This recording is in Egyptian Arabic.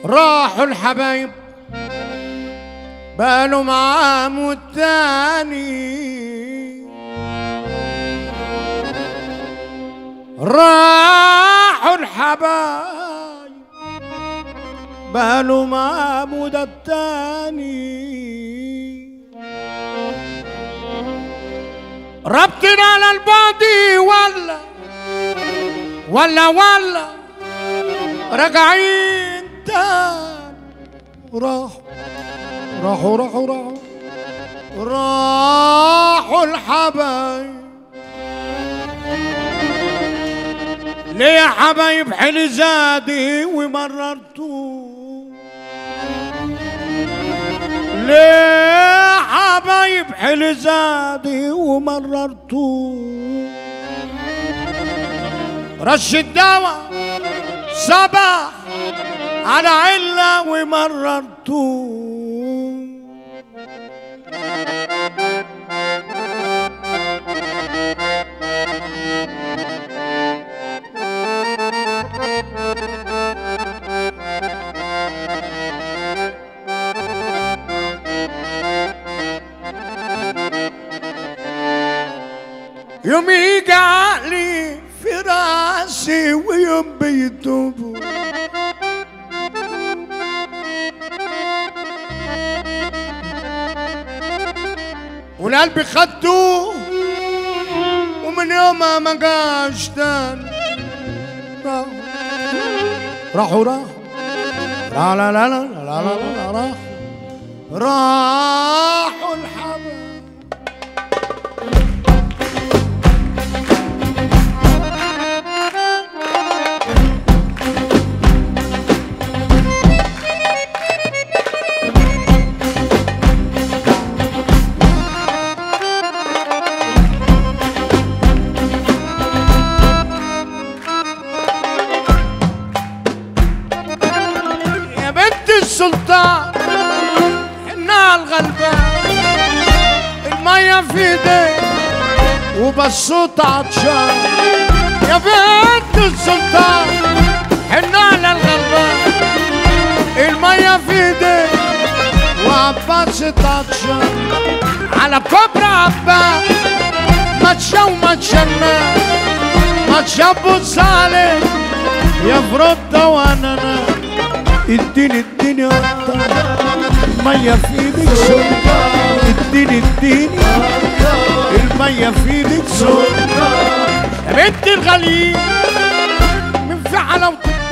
راحوا الحبايب بقالوا معاه والتاني راحوا الحبايب بقالوا معاه مدة التاني ربطنا على البادي ولا ولا ولا راجعين تاني راحوا راحوا راحوا راحوا راحوا الحبايب ليه يا حبايب حلي زادي ومررتوه ليه حبايب حلي زادي ومررتوه رش الدواء صباح على علة ومررتوه يوم يجي عقلي في راسي ويوم بيتوبوا والقلب خدته ومن يومها ما جاش تاني راحوا راحوا راحوا لا لا لا لا لا لا لا راحوا راحوا الحبايب يا بنت السلطان حنا الغلبان المية في ايديك وبالصوت عطشان يا بنت السلطان حنا للغلبان المية في ايديك وعباس عطشان على كبر عباس ما تشو ما تشنا ما تشبوا صالح يا فرطة وانا انا اديني اديني اكتر المية في ايدك سلطان اديني اديني المية في ايدك سلطان يا بنت الغليل من فعلة وتطلع